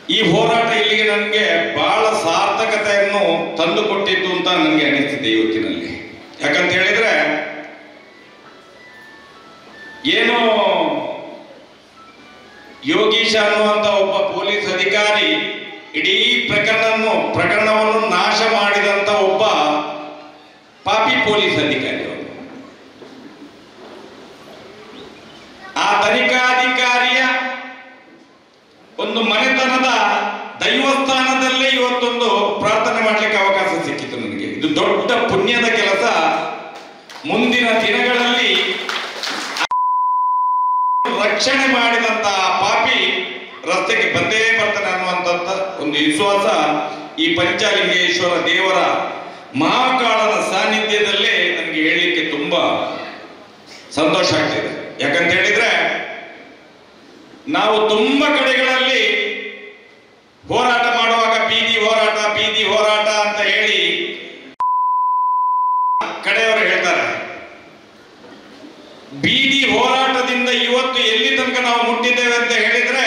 ಈ ಹೋರಾಟ ಇಲ್ಲಿಗೆ ನನಗೆ ಬಹಳ ಸಾರ್ಥಕತೆಯನ್ನು ತಂದುಕೊಟ್ಟಿತ್ತು ಅಂತ ನನಗೆ ಅನಿಸ್ತಿದೆ ಇವತ್ತಿನಲ್ಲಿ ಯಾಕಂತ ಹೇಳಿದ್ರೆ ಏನು ಯೋಗೀಶ ಅನ್ನುವಂತ ಒಬ್ಬ ಪೊಲೀಸ್ ಅಧಿಕಾರಿ ಇಡೀ ಪ್ರಕರಣವನ್ನು ಪ್ರಕರಣವನ್ನು ನಾಶ ಮಾಡಿದಂತ ಒಬ್ಬ ಪಾಪಿ ಪೊಲೀಸ್ ಅಧಿಕಾರಿ ಅವರು ಆ ತನಿಖಾಧಿಕಾರಿಯ ಒಂದು ಮನೆತನದ ದೈವಸ್ಥಾನದಲ್ಲೇ ಇವತ್ತೊಂದು ಪ್ರಾರ್ಥನೆ ಮಾಡಲಿಕ್ಕೆ ಅವಕಾಶ ಸಿಕ್ಕಿತು ನನಗೆ ಇದು ದೊಡ್ಡ ಪುಣ್ಯದ ಕೆಲಸ ಮುಂದಿನ ದಿನಗಳಲ್ಲಿ ರಕ್ಷಣೆ ಮಾಡಿದಂತಹ ಪಾಪಿ ರಸ್ತೆಗೆ ಬಂದೇ ಬರ್ತಾನೆ ಅನ್ನುವಂಥ ಒಂದು ವಿಶ್ವಾಸ ಈ ಪಂಚಲಿಂಗೇಶ್ವರ ದೇವರ ಮಹಾಕಾಳನ ಸಾನ್ನಿಧ್ಯದಲ್ಲೇ ನನಗೆ ಹೇಳಲಿಕ್ಕೆ ತುಂಬಾ ಸಂತೋಷ ಆಗ್ತಿದೆ ಯಾಕಂತ ಹೇಳಿದ್ರೆ ನಾವು ತುಂಬಾ ಕಡೆಗಳಲ್ಲಿ ಹೋರಾಟ ಮಾಡುವಾಗ ಬೀದಿ ಹೋರಾಟ ಬೀದಿ ಹೋರಾಟ ಅಂತ ಹೇಳಿ ಕಡೆಯವರು ಹೇಳ್ತಾರೆ ಬೀದಿ ಹೋರಾಟದಿಂದ ಇವತ್ತು ಎಲ್ಲಿ ತನಕ ನಾವು ಮುಟ್ಟಿದ್ದೇವೆ ಅಂತ ಹೇಳಿದ್ರೆ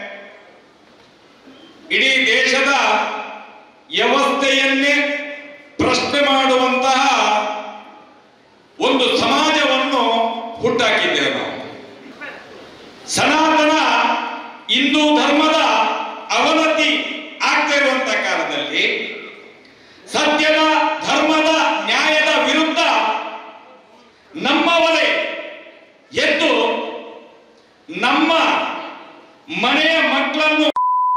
ಇಡೀ ದೇಶದ ವ್ಯವಸ್ಥೆಯನ್ನೇ ಪ್ರಶ್ನೆ ಮಾಡುವಂತಹ ಒಂದು ಸಮಾಜವನ್ನು ಹುಟ್ಟಾಕಿದ್ದೇವೆ ನಾವು ಸನಾತನ ಹಿಂದೂ ಧರ್ಮದ ಅವನತಿ ಆಗ್ತಾ ಇರುವಂತ ಕಾಲದಲ್ಲಿ ಸತ್ಯದ ಧರ್ಮದ ನ್ಯಾಯದ ವಿರುದ್ಧ ನಮ್ಮವರೇ ಎದ್ದು ನಮ್ಮ ಮನೆಯ ಮಕ್ಕಳನ್ನು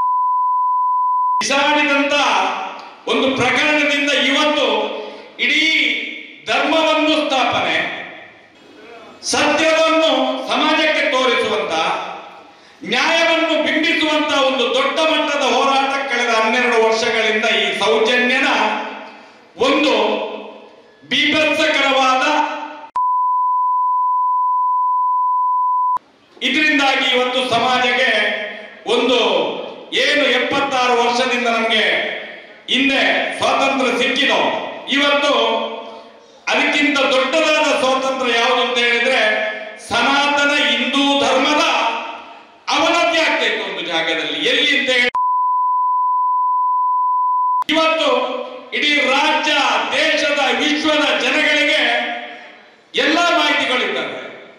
ಬಿಸಾಡಿದಂತ ಒಂದು ಪ್ರಕರಣದಿಂದ ಇವತ್ತು ಇಡೀ ಧರ್ಮವನ್ನು ಸ್ಥಾಪನೆ ಸತ್ಯವನ್ನು ಸಮಾಜಕ್ಕೆ ತೋರಿಸುವಂತ ನ್ಯಾಯವನ್ನು ಬಿಂಬಿಸುವಂತ ಒಂದು ದೊಡ್ಡ ಮಟ್ಟದ ಹೋರಾಟ ಕಳೆದ ಹನ್ನೆರಡು ವರ್ಷಗಳಿಂದ ಈ ಸೌಜನ್ಯನ ಒಂದು ಬೀಭತ್ಸಕರವಾದ ಇದರಿಂದಾಗಿ ಇವತ್ತು ಸಮಾಜಕ್ಕೆ ಒಂದು ಏನು ಎಪ್ಪತ್ತಾರು ವರ್ಷದಿಂದ ನಮಗೆ ಹಿಂದೆ ಸ್ವಾತಂತ್ರ್ಯ ಸಿಕ್ಕಿದೋ ಇವತ್ತು ಅದಕ್ಕಿಂತ ದೊಡ್ಡದಾದ ಸ್ವಾತಂತ್ರ್ಯ ಯಾವುದು ಅಂತ ಹೇಳಿದ್ರೆ ಸನಾತನ ಹಿಂದೂ ಧರ್ಮದ ಅವನತಿ ಆಗ್ತೈತೆ ಒಂದು ಜಾಗದಲ್ಲಿ ಎಲ್ಲಿ ಅಂತ ಹೇಳಿ ಇವತ್ತು ಇಡೀ ರಾಜ್ಯ ದೇಶದ ವಿಶ್ವದ ಜನಗಳಿಗೆ ಎಲ್ಲಾ ಮಾಹಿತಿಗಳಿದ್ದಾವೆ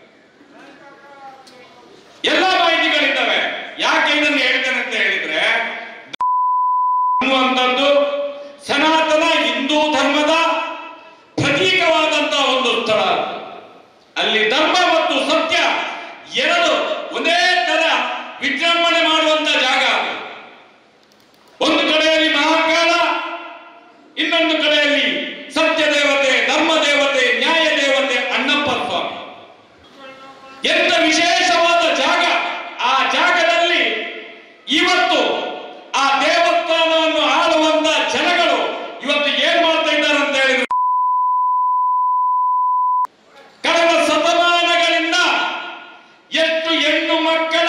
ಎಲ್ಲ ಮಾಹಿತಿಗಳಿದ್ದಾವೆ ಯಾಕೆ ಇದನ್ನು ಹೇಳ್ತೇನೆ ಅಂತ ಹೇಳಿದ್ರೆ ಅನ್ನುವಂಥದ್ದು ಸನಾತನ ಹಿಂದೂ ಧರ್ಮದ ಪ್ರತೀಕವಾದಂತಹ ಒಂದು ಸ್ಥಳ ಅಲ್ಲಿ ಧರ್ಮ ಮತ್ತು ಸತ್ಯ ಎರಡು ಒಂದೇ ತರ ವಿಜೃಂಭಣೆ ಮಾಡುವಂತ ಜಾಗ ಅದು ಒಂದು ಕಡೆಯಲ್ಲಿ ಮಹಾಕಾಳ ಇನ್ನೊಂದು ಕಡೆಯಲ್ಲಿ ಸತ್ಯ ದೇವತೆ ಧರ್ಮ ದೇವತೆ ನ್ಯಾಯ ದೇವತೆ ಅಣ್ಣಪ್ಪ ಸ್ವಾಮಿ ಎಂತ ವಿಶೇಷವಾದ ಜಾಗ ಆ ಜಾಗದಲ್ಲಿ ಇವತ್ತು ಆ ದೇವಸ್ಥಾನವನ್ನು ಆಳುವಂತ ಜನಗಳು ಇವತ್ತು ಏನ್ ಮಾಡ್ತಾ ಇದ್ದಾರೆ ಅಂತ ಹೇಳಿದ್ರೆ ಕಳೆದ ಶತಮಾನಗಳಿಂದ ಎಷ್ಟು ಹೆಣ್ಣು ಮಕ್ಕಳ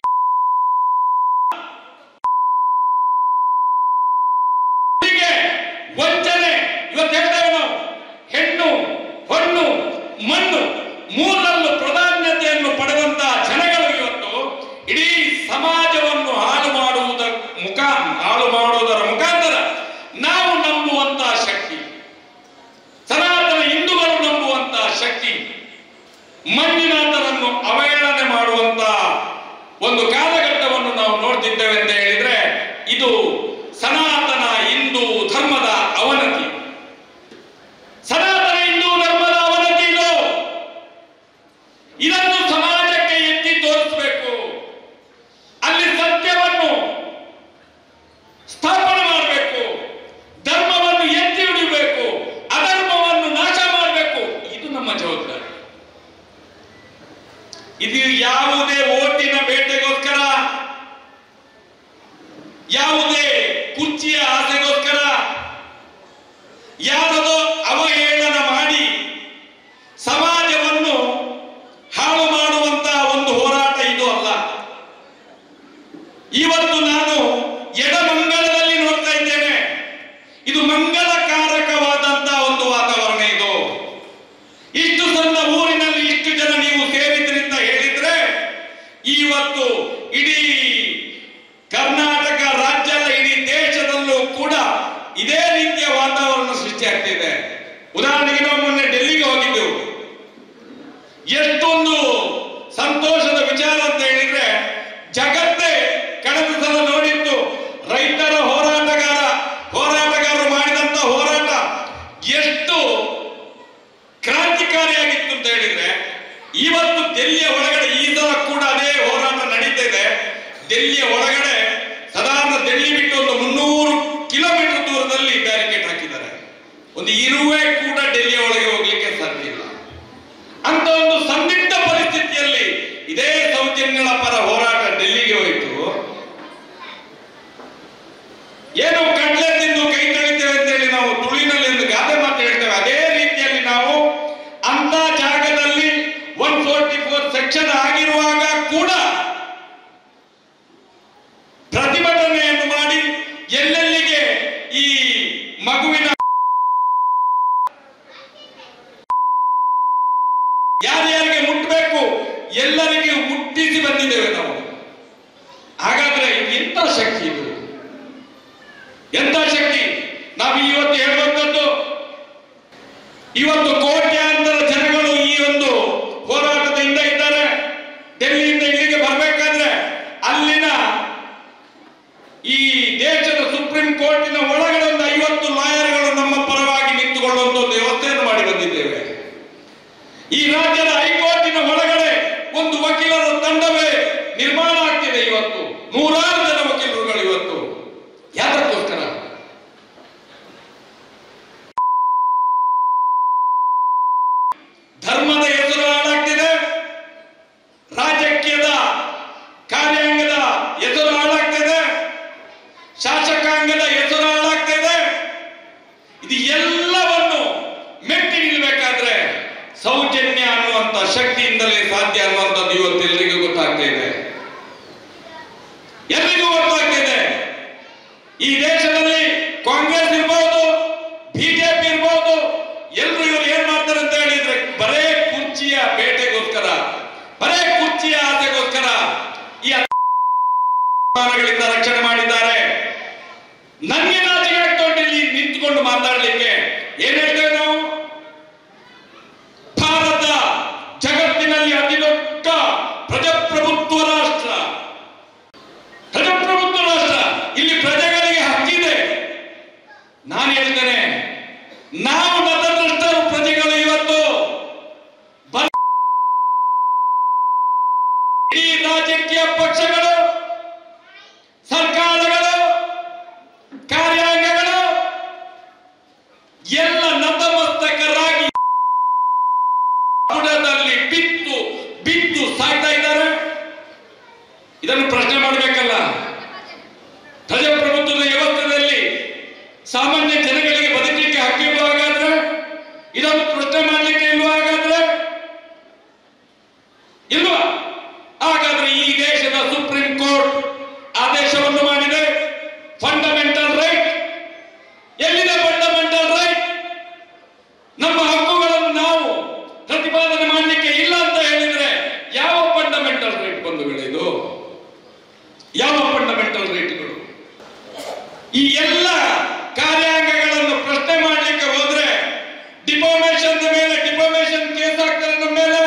ಹೀಗೆ ವಂಚನೆ ಇವತ್ತು ಹೇಳ್ತೇವೆ ನಾವು ಹೆಣ್ಣು ಹೊಣ್ಣು ಮಣ್ಣು ಮೂರರಲ್ಲೂ ಪ್ರಾಧಾನ್ಯತೆಯನ್ನು ಪಡೆದಂತಹ ಜನಗಳು ಇವತ್ತು ಇಡೀ ಸಮಾಜವನ್ನು ಹಾಳು ಮಾಡುವುದರ ಮುಖ ಹಾಳು ಮಾಡುವುದರ ಮುಖಾಂತರ ನಾವು ನಂಬುವಂತಹ ಶಕ್ತಿ ಸನಾತನ ಹಿಂದೂಗಳು ನಂಬುವಂತಹ ಶಕ್ತಿ ಮಂಜುನಾಥರನ್ನು ಅವಹೇಳನೆ ಮಾಡುವಂತಹ ಒಂದು ಕಾಲಘಟ್ಟವನ್ನು ನಾವು ನೋಡ್ತಿದ್ದೇವೆ ಅಂತ ಹೇಳಿದ್ರೆ ಇದು ಸನಾತನ ಹಿಂದೂ ಧರ್ಮದ ಅವನತಿ ಸನಾತನ ಹಿಂದೂ ಧರ್ಮದ ಅವನತಿ ಇದು ಇದನ್ನು ಸಮಾಜಕ್ಕೆ ಎತ್ತಿ ತೋರಿಸಬೇಕು ಅಲ್ಲಿ ಸತ್ಯವನ್ನು ಸ್ಥಾಪನೆ ಮಾಡಬೇಕು ಧರ್ಮವನ್ನು ಎತ್ತಿ ಹಿಡಿಯಬೇಕು ಅಧರ್ಮವನ್ನು ನಾಶ ಮಾಡಬೇಕು ಇದು ನಮ್ಮ ಜವಾಬ್ದಾರಿ ಇದು ಯಾವುದೇ ಓಟಿನ ಬೇಟೆಗೋಸ್ಕರ ಯಾವುದೇ ಕುರ್ಚಿಯ ಆಸೆಗೋಸ್ಕರ ಯಾರದೋ ಅವಹೇಳನ ಮಾಡಿ ಸಮಾಜವನ್ನು ಹಾಳು ಮಾಡುವಂತಹ ಒಂದು ಹೋರಾಟ ಇದು ಅಲ್ಲ ಇವತ್ತು ನಾನು ಎಡಮಂಗಳದಲ್ಲಿ ನೋಡ್ತಾ ಇದ್ದೇನೆ ಇದು ಮಂಗಳಕಾರಕವಾದಂತಹ ಒಂದು ವಾತಾವರಣ ಇದು ಇಷ್ಟು ಸಣ್ಣ ಊರಿನಲ್ಲಿ ಇಷ್ಟು ಜನ ನೀವು ಸೇರಿದ್ರಿ ಅಂತ ಹೇಳಿದ್ರೆ ಇವತ್ತು ಇಡೀ ಕರ್ನಾಟಕ ರಾಜ್ಯ ಇದೇ ರೀತಿಯ ವಾತಾವರಣ ಸೃಷ್ಟಿಯಾಗ್ತಿದೆ ಉದಾಹರಣೆಗೆ ನಾವು ಮೊನ್ನೆ ಡೆಲ್ಲಿಗೆ ಹೋಗಿದ್ದೆವು ಎಷ್ಟೊಂದು ಸಂತೋಷದ ವಿಚಾರ ಅಂತ ಹೇಳಿದ್ರೆ ಜಗತ್ತೇ ಕಳೆದ ಸಲ ನೋಡಿತ್ತು ರೈತರ ಹೋರಾಟಗಾರ ಹೋರಾಟಗಾರರು ಮಾಡಿದಂತ ಹೋರಾಟ ಎಷ್ಟು ಕ್ರಾಂತಿಕಾರಿಯಾಗಿತ್ತು ಅಂತ ಹೇಳಿದ್ರೆ ಇವತ್ತು ಡೆಲ್ಲಿಯ ಒಳಗಡೆ ಈ ಸಲ ಕೂಡ ಅದೇ ಹೋರಾಟ ನಡೀತಾ ಇದೆ ಡೆಲ್ಲಿಯ ಒಳಗಡೆ ಸಾಧಾರಣ ಡೆಲ್ಲಿ ಬಿಟ್ಟು ಒಂದು ಮುನ್ನೂರು ಕಿಲೋಮೀಟರ್ ದೂರದಲ್ಲಿ ಬ್ಯಾರಿಕೇಡ್ ಹಾಕಿದ್ದಾರೆ ಒಂದು ಇರುವೆ ಕೂಡ ಡೆಲ್ಲಿಯ ಒಳಗೆ ಹೋಗ್ಲಿಕ್ಕೆ ಸಾಧ್ಯ ಇಲ್ಲ ಅಂತ ಒಂದು ಸಂದಿಗ್ಧ ಪರಿಸ್ಥಿತಿಯಲ್ಲಿ ಇದೇ ಸೌಜನ್ಯಗಳ ಪರ ಹೋರಾಟ ಡೆಲ್ಲಿಗೆ ಹೋಯಿತು ಏನು ಕಡಲೆ ತಿಂದು ಕೈ ತೊಳಿತೇವೆ ಅಂತ ಹೇಳಿ ನಾವು ತುಳಿನಲ್ಲಿ ಒಂದು ಗಾದೆ ಮಾತು ಹೇಳ್ತೇವೆ ಅದೇ ರೀತಿಯಲ್ಲಿ ನಾವು ಅಂತ ಜಾಗದಲ್ಲಿ ಒನ್ ಫೋರ್ಟಿ ಫೋರ್ ಸೆಕ್ಷನ್ ಆಗಿರುವಾಗ ಕೂಡ ಪ್ರತಿಭಟನೆಯನ್ನು ಮಾಡಿ ಎಲ್ಲೆಲ್ಲಿಗೆ ಈ ಮಗುವಿನ ಯಾರ್ಯಾರಿಗೆ ಮುಟ್ಟಬೇಕು ಎಲ್ಲರಿಗೆ ಮುಟ್ಟಿಸಿ ಬಂದಿದ್ದೇವೆ ನಾವು ಹಾಗಾದ್ರೆ ಎಂತ ಶಕ್ತಿ ಇದು ಎಂತ ಶಕ್ತಿ ನಾವು ಇವತ್ತು ಹೇಳುವಂಥದ್ದು ಇವತ್ತು ಕೋಟ್ಯಾಂತರ ಜನಗಳು ಈ ಒಂದು ಹೋರಾಟದಿಂದ ಇದ್ದಾರೆ ಡೆಲ್ಲಿಯಿಂದ ಇಲ್ಲಿಗೆ ಬರಬೇಕಾದ್ರೆ ಅಲ್ಲಿನ ಈ ದೇಶದ ಸುಪ್ರೀಂ ಕೋರ್ಟಿನ ಒಳಗಡೆ ಒಂದು ಐವತ್ತು ಲಾಯರ್ಗಳು ನಮ್ಮ ಪರವಾಗಿ ನಿಂತುಕೊಳ್ಳುವಂತ ಒಂದು ವ್ಯವಸ್ಥೆಯನ್ನು ಮಾಡಿ ಬಂದಿದ್ದೇವೆ ಈ ರಾಜ್ಯದ ಹೈಕೋರ್ಟಿನ ಒಳಗಡೆ ಒಂದು ವಕೀಲರ ತಂಡವೇ ನಿರ್ಮಾಣ ಆಗ್ತಿದೆ ಇವತ್ತು ನೂರಾರು ಜನ ವಕೀಲರುಗಳು ಇವತ್ತು ಯಾತಕ್ಕೋಸ್ಕರ ಧರ್ಮದ ಹೆಸರು ಹಾಳಾಗ್ತಿದೆ ರಾಜಕೀಯದ ಕಾರ್ಯಾಂಗದ ಹೆಸರು ಹಾಳಾಗ್ತಿದೆ ಶಾಸಕಾಂಗದ ಹೆಸರು ಹಾಳಾಗ್ತಿದೆ ಇದು ಎಲ್ಲವನ್ನು ಮೆಟ್ಟಿ ನಿಲ್ಬೇಕಾದ್ರೆ ಸೌಜನ್ಯ ಅನ್ನುವಂತ ಶಕ್ತಿಯಿಂದಲೇ ಸಾಧ್ಯ ಅನ್ನುವಂಥದ್ದು ಇವತ್ತು ಎಲ್ರಿಗೂ ಗೊತ್ತಾಗ್ತಾ ಇದೆ ಎಲ್ರಿಗೂ ಗೊತ್ತಾಗ್ತಿದೆ ಈ ದೇಶದಲ್ಲಿ ಕಾಂಗ್ರೆಸ್ ಇರ್ಬೋದು ಬಿಜೆಪಿ ಇರ್ಬೋದು ಎಲ್ರು ಇವರು ಏನ್ ಮಾಡ್ತಾರೆ ಅಂತ ಹೇಳಿದ್ರೆ ಬರೇ ಕುರ್ಚಿಯ ಬೇಟೆಗೋಸ್ಕರ ಬರೇ ಕುರ್ಚಿಯ ಆಸೆಗೋಸ್ಕರ ಈ ಅನುಮಾನಗಳಿಂದ ರಕ್ಷಣೆ ಮಾಡಿದ್ದಾರೆ ನನಗೆ ನಾಚಿಕೆ ಆಗ್ತಾ ಉಂಟು ಇಲ್ಲಿ ನಿಂತುಕೊಂಡು ಮಾತಾಡ್ಲಿಕ್ಕೆ ಏನ್ ಹೇಳ್ತೇವೆ ನಾವು ಭಾರತ ಜಗತ್ತಿನಲ್ಲಿ ಅತಿ ದೊಡ್ಡ ಪ್ರಜಾಪ್ರಭುತ್ವ ರಾಷ್ಟ್ರ ಪ್ರಜಾಪ್ರಭುತ್ವ ರಾಷ್ಟ್ರ ಇಲ್ಲಿ ಪ್ರಜೆಗಳಿಗೆ ಹಕ್ಕಿದೆ ನಾನು ಹೇಳ್ತೇನೆ ನಾವು ಮತದೃಷ್ಟರು ಪ್ರಜೆಗಳು ಇವತ್ತು ಬ- ಈ ರಾಜಕೀಯ ಪಕ್ಷಗಳು ಸರ್ಕಾರಗಳು ಕಾರ್ಯಾಂಗಗಳು ಎಲ್ಲ ನತಮಸ್ತಕರಾಗಿ ಬುಡದಲ್ಲಿ ಬಿತ್ತು ಬಿದ್ದು ಸಾಯ್ತಾ ಇದ್ದಾರೆ ಇದನ್ನು ಪ್ರಶ್ನೆ ಮಾಡಬೇಕಲ್ಲ ಪ್ರಜಾಪ್ರಭುತ್ವದ ವ್ಯವಸ್ಥೆಯಲ್ಲಿ ಸಾಮಾನ್ಯ ಜನಗಳಿಗೆ ಬದುಕಲಿಕ್ಕೆ ಹಕ್ಕಿಲ್ವ ಹಾಗಾದ್ರೆ ಇದನ್ನು ಪ್ರಶ್ನೆ ಮಾಡಲಿಕ್ಕೆ ಇಲ್ವಾ ಹಾಗಾದ್ರೆ ಇಲ್ವಾ ಹಾಗಾದ್ರೆ ಈ ದೇಶದ ಸುಪ್ರೀಂ ಕೋರ್ಟ್ ಆದೇಶವನ್ನು ಮಾಡಿದೆ ಫಂಡಮೆಂಟಲ್ ರೈಟ್ ಎಲ್ಲಿದೆ ಫಂಡಮೆಂಟಲ್ ರೈಟ್ ನಮ್ಮ ಹಕ್ಕುಗಳನ್ನು ನಾವು ಪ್ರತಿಪಾದನೆ ಮಾಡಲಿಕ್ಕೆ ಇಲ್ಲ ಅಂತ ಹೇಳಿದ್ರೆ ಯಾವ ಫಂಡಮೆಂಟಲ್ ರೈಟ್ ಬಂಧುಗಳಿದು ಯಾವ ಫಂಡಮೆಂಟಲ್ ರೈಟ್ಗಳು ಈ ಎಲ್ಲ ಕಾರ್ಯಾಂಗಗಳನ್ನು ಪ್ರಶ್ನೆ ಮಾಡಲಿಕ್ಕೆ ಹೋದ್ರೆ ಡಿಫಾಮೇಶನ್ ಮೇಲೆ ಡಿಫಾಮೇಶನ್ ಕೇಸ್ ಹಾಕ್ತಾರೆ ನಮ್ಮ ಮೇಲೆ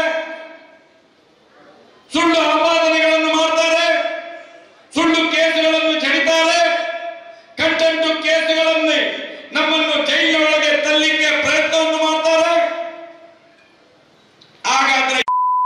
ಸುಳ್ಳು ಆಪಾದನೆಗಳನ್ನು ಮಾಡ್ತಾರೆ ಸುಳ್ಳು ಕೇಸುಗಳನ್ನು ಜಡಿತಾರೆ ಕಂಟೆಂಟ್ ಕೇಸುಗಳನ್ನು ನಮ್ಮನ್ನು ಜೈಲಿನೊಳಗೆ ತಳ್ಳಿಕ್ಕೆ ಪ್ರಯತ್ನವನ್ನು ಮಾಡ್ತಾರೆ ಹಾಗಾದ್ರೆ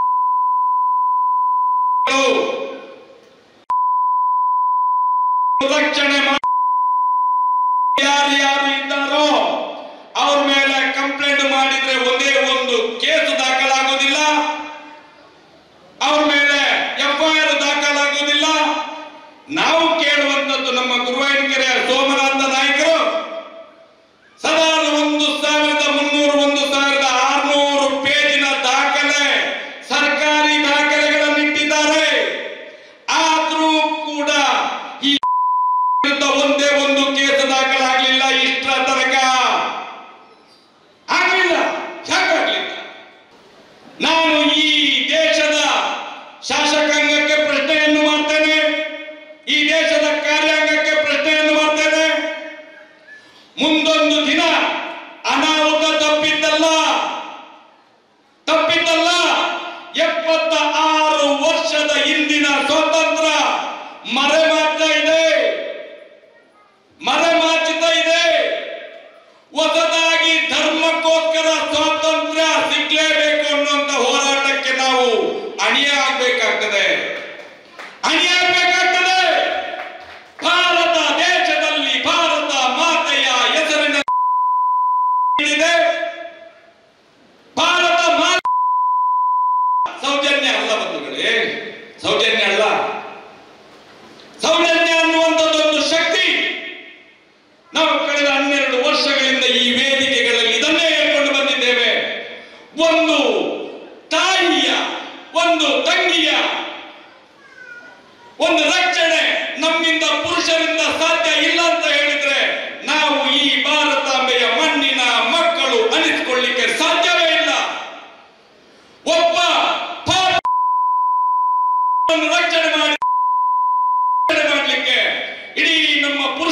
ರಕ್ಷಣೆ ಮಾಡಿ ಯಾರು ಯಾರು ಇದ್ದಾರೋ ಅವ್ರ ಮೇಲೆ ಕಂಪ್ಲೇಂಟ್ ಮಾಡಿದ್ರೆ ಒಂದೇ ಒಂದು ಕೇಸು ದಾಖಲಾಗುವುದಿಲ್ಲ ಅವ್ರ ಮೇಲೆ ಎಫ್ಐಆರ್ ದಾಖಲಾಗುವುದಿಲ್ಲ ನಾವು ಕೇಳುವಂತದ್ದು ನಮ್ಮ ಗುರುವಾಯೂರ್ಕೆರೆ ಸೋಮನಾಥ ನಾಯಕರು ಸಾಧಾರಣ ಒಂದು ಸಾವಿರದ ಮುನ್ನೂರು ಒಂದು ಸಾವಿರದ ಆರ್ನೂರು ಪೇಜಿನ ದಾಖಲೆ ಸರ್ಕಾರಿ ದಾಖಲೆಗಳನ್ನು ಇಟ್ಟಿದ್ದಾರೆ ಆದ್ರೂ ಕೂಡ ಈ ವಿರುದ್ಧ ಒಂದೇ ಒಂದು ಕೇಸ್ ದಾಖಲಾಗಲಿಲ್ಲ ಇಷ್ಟರ ತನಕ ಆಗ್ಲಿಲ್ಲ ಯಾಕಾಗ್ಲಿಲ್ಲ ನಾನು ಈ ದೇಶದ ಶಾಸಕಾಂಗಕ್ಕೆ ಪ್ರಶ್ನೆಯನ್ನು ಮಾಡ್ತೇನೆ ಈ ದೇಶದ ಕಾರ್ಯಾಂಗಕ್ಕೆ ಪ್ರಶ್ನೆಯನ್ನು ಮಾಡ್ತೇನೆ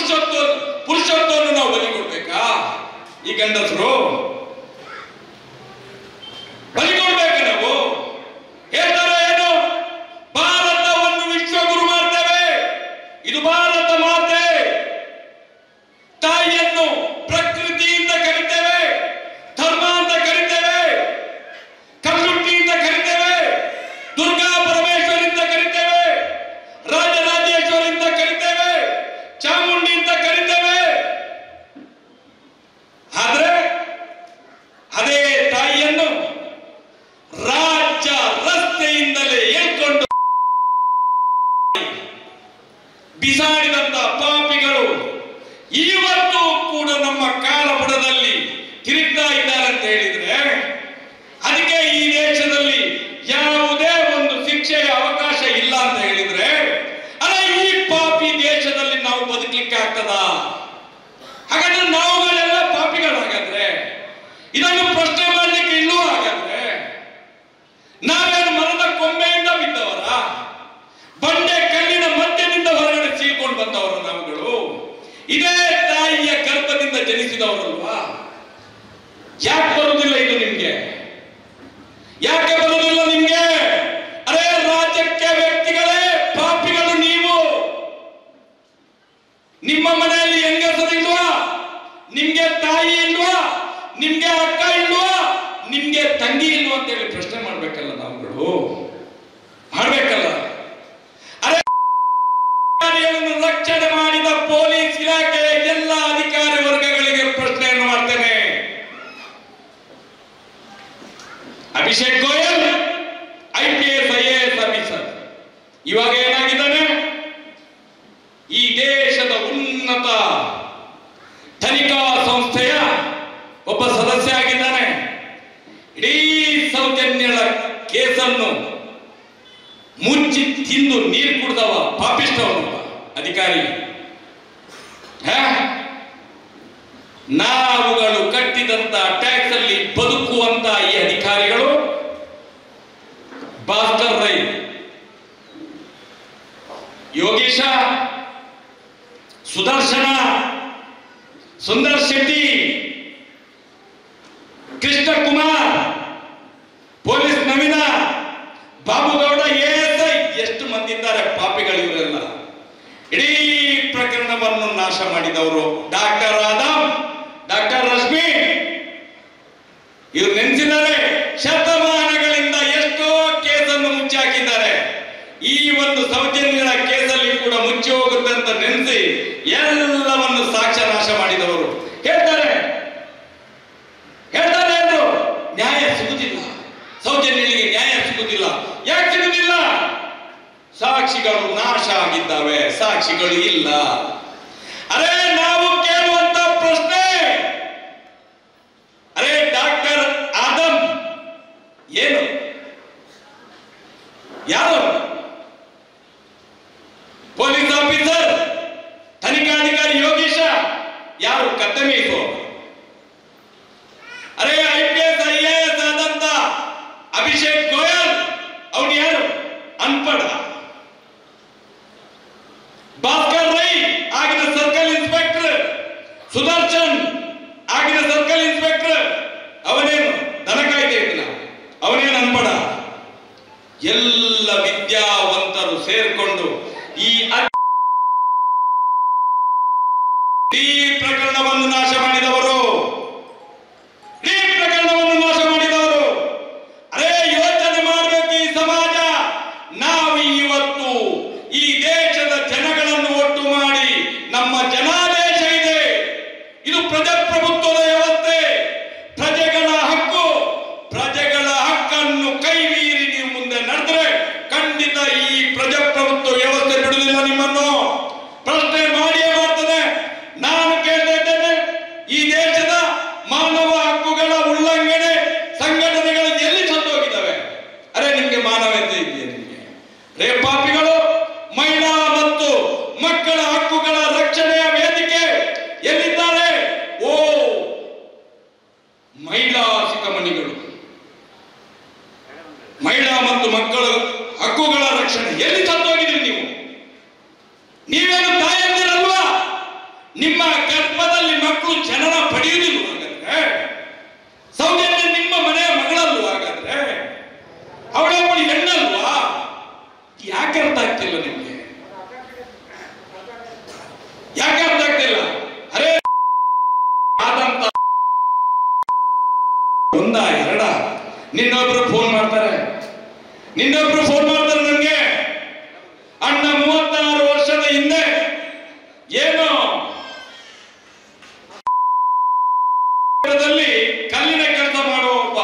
ಪುರುಷತ್ವ ಪುರುಷತ್ವವನ್ನು ನಾವು ಬಲಿ ಕೊಡ್ಬೇಕಾ ಈ ಗಂಡಸರು ಬಲಿ ಕೊಡ್ಬೇಕಾ ನಾವು ಹೇಳ್ತಾರೆ ಏನು ಭಾರತವನ್ನು ವಿಶ್ವಗುರು ಮಾಡ್ತೇವೆ ಇದು ಭಾರತ ಮಾತೆ ತಾಯಿಯನ್ನು ಪ್ರಕೃತಿ ಅಂತ ಕರಿತೇವೆ ಧರ್ಮ ಅಂತ ಕರಿತೇವೆ ಕಲ್ಲುಟ್ಟಿ ಅಂತ ಕರಿತೇವೆ ದುರ್ಗಾ ಪರಮೇಶ್ವರಿ ಅಂತ ಕರಿತೇವೆ ರಾಜರಾಜೇಶ್ವರಿ ಅಂತ ಕರಿತೇವೆ ಚಾಮುಂಡಿ ಅಂತ ಕರಿತೇವೆ ಆದ್ರೆ ಅದೇ ತಾಯಿಯನ್ನು ರಾಜ್ಯ ರಸ್ತೆಯಿಂದಲೇ ಹೇಳ್ಕೊಂಡು ಬಿಸಾಡಿದಂತ ಪಾಪಿಗಳು ಇವತ್ತು ಕೂಡ ನಮ್ಮ ಕಾಲಬುಡದಲ್ಲಿ ತಿರುಗ್ತಾ ಇದ್ದಾರೆ ಅಂತ ಹೇಳಿದ್ರೆ ಅದಕ್ಕೆ ಈ ದೇಶದಲ್ಲಿ ಯಾವುದೇ ಒಂದು ಶಿಕ್ಷೆಯ ಅವಕಾಶ ಇಲ್ಲ ಅಂತ ಹೇಳಿದ್ರೆ ಅಲ್ಲ ಈ ಪಾಪಿ ದೇಶದಲ್ಲಿ ನಾವು ಬದುಕಲಿಕ್ಕೆ ಆಗ್ತದ ಹಾಗಾದ್ರೆ ನಾವುಗಳೆಲ್ಲ ಪಾಪಿಗಳಾಗಾದ್ರೆ ಇದನ್ನು ಪ್ರಶ್ನೆ ಮಾಡಲಿಕ್ಕೆ ಇಲ್ಲೂ ಹಾಗಾದ್ರೆ ನಾವೇನು ಮರದ ಕೊಂಬೆಯಿಂದ ಬಿದ್ದವರ ಬಂಡೆ ಕಲ್ಲಿನ ಮಧ್ಯದಿಂದ ಹೊರಗಡೆ ಸೀಳ್ಕೊಂಡು ಬಂದವರು ನಾವುಗಳು ಇದೇ ತಾಯಿಯ ಗರ್ಭದಿಂದ ಜನಿಸಿದವರಲ್ವಾ ಯಾಕೆ ಬರುವುದಿಲ್ಲ ಇದು ನಿಮ್ಗೆ ಯಾಕೆ ಬರುವುದಿಲ್ಲ ನಿಮ್ಗೆ ಅರೆ ರಾಜ್ಯಕ್ಕೆ ವ್ಯಕ್ತಿಗಳೇ ಪಾಪಿಗಳು ನೀವು ನಿಮ್ಮ ಮನೆಯಲ್ಲಿ ಹೆಂಗಸರಿಲ್ವಾ ನಿಮ್ಗೆ ತಾಯಿ ಇಲ್ವಾ ನಿಮ್ಗೆ ಅಕ್ಕ ಇಲ್ವಾ ನಿಮ್ಗೆ ತಂಗಿ ಇಲ್ವಾ ಅಂತ ಹೇಳಿ ಪ್ರಶ್ನೆ ಮಾಡ್ಬೇಕಲ್ಲ ನಾವುಗಳು ಮಾಡ್ಬೇಕಲ್ಲ ಅರೆ ಅಧಿಕಾರಿಗಳನ್ನು ರಕ್ಷಣೆ ಮಾಡಿದ ಪೊಲೀಸ್ ಇಲಾಖೆಯ ಎಲ್ಲ ಅಧಿಕಾರಿ ವರ್ಗಗಳಿಗೆ ಪ್ರಶ್ನೆಯನ್ನು ಮಾಡ್ತೇನೆ Abhishek Goyal I P S I A S officer ಇವಾಗ ಏನಾಗಿದ್ದಾನೆ ಈ ದೇಶದ ಉನ್ನತ ತನಿಖಾ ಸಂಸ್ಥೆಯ ಒಬ್ಬ ಸದಸ್ಯ ಆಗಿದ್ದಾನೆ ಇಡೀ ಸೌಜನ್ಯಳ ಕೇಸನ್ನು ಮುಚ್ಚಿ ತಿಂದು ನೀರು ಕುಡ್ದವ ಪಾಪಿಷ್ಟವನೊಬ್ಬ ಅಧಿಕಾರಿ ಹಾ? ನಾವುಗಳು ಕಟ್ಟಿದಂತ ಟ್ಯಾಕ್ಸ್ ಅಲ್ಲಿ ಬದುಕುವಂತ ಈ ಅಧಿಕಾರಿಗಳು ಭಾಸ್ಕರ್ ರೈ ಯೋಗೇಶ ಸುದರ್ಶನ ಸುಂದರ್ ಶೆಟ್ಟಿ ಕೃಷ್ಣ ಕುಮಾರ್ ಪೊಲೀಸ್ ನವೀನ ಬಾಬುಗೌಡ ಎಎಸ್ಐ ಎಷ್ಟು ಮಂದಿ ಇದ್ದಾರೆ ಪಾಪಿಗಳು ಇವರೆಲ್ಲ ಇಡೀ ಪ್ರಕರಣವನ್ನು ನಾಶ ಮಾಡಿದವರು ಡಾಕ್ಟರ್ ಆದಮ್ ಡಾಕ್ಟರ್ ರಶ್ಮಿ ಇವ್ರು ನೆನೆಸಿದ್ದಾರೆ ಶತಮಾನಗಳಿಂದ ಎಷ್ಟೋ ಕೇಸನ್ನು ಮುಚ್ಚಿ ಹಾಕಿದ್ದಾರೆ ಈ ಒಂದು ಸೌಜನ್ಯಗಳ ಕೇಸಲ್ಲಿ ಕೂಡ ಮುಚ್ಚಿ ಹೋಗುತ್ತೆ ಅಂತ ನೆನೆಸಿ ಎಲ್ಲವನ್ನು ಸಾಕ್ಷ್ಯ ನಾಶ ಮಾಡಿದವರು ಹೇಳ್ತಾರೆ ಹೇಳ್ತಾರೆ ಅಂದ್ರು ನ್ಯಾಯ ಸಿಗುದಿಲ್ಲ ಸೌಜನ್ಯಗಳಿಗೆ ನ್ಯಾಯ ಸಿಗುದಿಲ್ಲ ಯಾಕೆ ಸಿಗುದಿಲ್ಲ ಸಾಕ್ಷಿಗಳು ನಾಶ ಆಗಿದ್ದಾವೆ ಸಾಕ್ಷಿಗಳು ಇಲ್ಲ ಅರೆ ನಾವು ಕೇಳುವಂತ ಪ್ರಶ್ನೆ ಅರೆ ಡಾಕ್ಟರ್ ಆದಮ್ ಏನು ಯಾರು ಪೊಲೀಸ್ ಆಫೀಸರ್ ತನಿಖಾಧಿಕಾರಿ ಯೋಗೀಶ ಯಾರು ಕತ್ತೆ ಮೇಯಿಸುವವರು ಅರೆ I P S I A S ಆದಂತ ಅಭಿಷೇಕ್ ಗೋಯಲ್ ಅವನು ಯಾರು ಅನ್ಪಡ ಭಾಸ್ಕರ್ ರೈ ಆಗಿನ ಸರ್ಕಲ್ ಇನ್ಸ್ಪೆಕ್ಟರ್ ಸುದರ್ಶನ್ ಆಗಿನ ಸರ್ಕಲ್ ಇನ್ಸ್ಪೆಕ್ಟರ್ ಅವನೇನು ದನ ಕಾಯ್ದೆ ಇದ್ನ ಅವನೇನು ಅನ್ಪಡ ಎಲ್ಲ ವಿದ್ಯಾವಂತರು ಸೇರ್ಕೊಂಡು ಈ ಅ- ಈ ಪ್ರಕರಣವನ್ನು ನಾಶ ಮಾಡಿದವರು ಈ ಪ್ರಕರಣವನ್ನು ನಾಶ ಮಾಡಿದವರು ಅರೇ ಯೋಚನೆ ಮಾಡಬೇಕು ಈ ಸಮಾಜ ನಾವು ಇವತ್ತು ಈ ದೇಶದ ಜನಗಳನ್ನು ಒಟ್ಟು ಮಾಡಿ ನಮ್ಮ ಜನಾದೇಶ ಇದೆ ಇದು ಪ್ರಜಾಪ್ರಭುತ್ವದ ವ್ಯವಸ್ಥೆ ಪ್ರಜೆಗಳ ಹಕ್ಕು ಪ್ರಜೆಗಳ ಹಕ್ಕನ್ನು ಕೈ ಮೀರಿ ನೀವು ಮುಂದೆ ನಡೆದ್ರೆ ಖಂಡಿತ ಈ ಪ್ರಜಾಪ್ರಭುತ್ವ ವ್ಯವಸ್ಥೆ ಬಿಡುವುದಿಲ್ಲ ನಿಮ್ಮನ್ನು ಪ್ರಶ್ನೆ ಮಾಡಿಯೇ ಮಾಡ್ತದೆ ನಾನು ಕೇಳ್ತಾ ಇದ್ದೇನೆ ಈ ದೇಶದ ಮಾನವ ಹಕ್ಕುಗಳ ಉಲ್ಲಂಘನೆ ಸಂಘಟನೆಗಳು ಎಲ್ಲಿ ಸತ್ತೋಗಿದ್ದಾವೆ ಅರೆ ನಿಮ್ಗೆ ಮಾನವತೆ ಇದೆಯಾ ನಿಮ್ಗೆ ರೇ ಪಾಪಿಗಳು ಮಹಿಳಾ ಮತ್ತು ಮಕ್ಕಳ ಹಕ್ಕುಗಳ ರಕ್ಷಣೆಯ ವೇದಿಕೆ ಎಲ್ಲಿದ್ದಾರೆ ಓ ನಿಮ್ಮ ಗರ್ಭದಲ್ಲಿ ಮಕ್ಕಳು ಜನನ ಪಡೆಯುವುದಿಲ್ಲ ಹಾಗಾದ್ರೆ ಸೌಜನ್ಯ ನಿಮ್ಮ ಮನೆಯ ಮಗಳಲ್ವ ಹಾಗಾದ್ರೆ ಅವಳೊಬ್ಬಳು ಹೆಣ್ಣಲ್ವಾ ಯಾಕೆ ಅರ್ಥ ಆಗ್ತಿಲ್ಲ ನಿಮ್ಗೆ ಯಾಕೆ ಅರ್ಥ ಆಗ್ತಿಲ್ಲ ಅರೇ ಆದಂತ ಒಂದ ಎರಡ ನಿನ್ನೊಬ್ರು ಫೋನ್ ಮಾಡ್ತಾರೆ ನಿನ್ನೊಬ್ರು ಫೋನ್ ಮಾಡ್ತಾರೆ ನನಗೆ ಅಣ್ಣ ಮೂವತ್ತಾರು ವರ್ಷದ ಹಿಂದೆ ಏನು ದಲ್ಲಿ ಕಲ್ಲಿನ ಕೆಲಸ ಮಾಡುವ ಒಬ್ಬ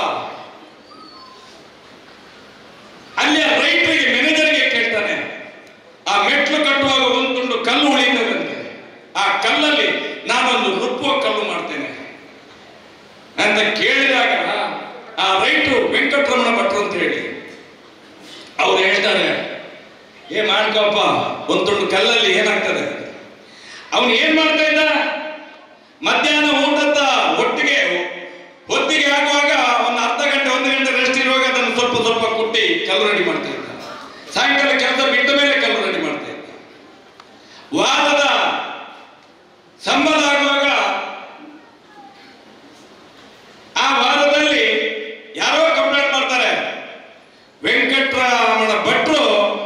ಅಲ್ಲಿಯ ರೈತರಿಗೆ ಮ್ಯಾನೇಜರ್ಗೆ ಕೇಳ್ತಾನೆ ಆ ಮೆಟ್ಲು ಕಟ್ಟುವಾಗ ಒಂದು ತುಂಡು ಕಲ್ಲು ಉಳಿತದಂತೆ ಆ ಕಲ್ಲಲ್ಲಿ ನಾನೊಂದು ರುಪ್ಪುವ ಕಲ್ಲು ಮಾಡ್ತೇನೆ ಅಂತ ಕೇಳಿದಾಗ ಆ ರೈತರು ವೆಂಕಟರಮಣ ಭಟ್ರು ಅಂತ ಹೇಳಿ ಅವ್ರು ಹೇಳ್ತಾರೆ ಏ ಮಾಡ್ಕೊಪ್ಪ ಒಂದು ತುಂಡು ಕಲ್ಲಲ್ಲಿ ಏನಾಗ್ತದೆ ಅವನು ಏನ್ ಮಾಡ್ತಾ ಇದ್ದ ಮಧ್ಯಾಹ್ನ ಊಟದ ಒಟ್ಟಿಗೆ ಹೊತ್ತಿಗೆ ಆಗುವಾಗ ಒಂದು ಅರ್ಧ ಗಂಟೆ ಒಂದು ಗಂಟೆ ರೆಸ್ಟ್ ಇರುವಾಗ ಅದನ್ನು ಸ್ವಲ್ಪ ಸ್ವಲ್ಪ ಕುಟ್ಟಿ ಕಲ್ಲು ರೆಡಿ ಮಾಡ್ತಾ ಇದ್ದ ಸಾಯಂಕಾಲ ಕೆಲಸ ಬಿಟ್ಟ ಮೇಲೆ ಕಲ್ಲು ರೆಡಿ ಮಾಡ್ತಾ ಇದ್ದ ವಾರದ ಸಂಬಳ ಆಗುವಾಗ ಆ ವಾರದಲ್ಲಿ ಯಾರೋ ಕಂಪ್ಲೇಂಟ್ ಮಾಡ್ತಾರೆ ವೆಂಕಟರಮಣ ಭಟ್ರು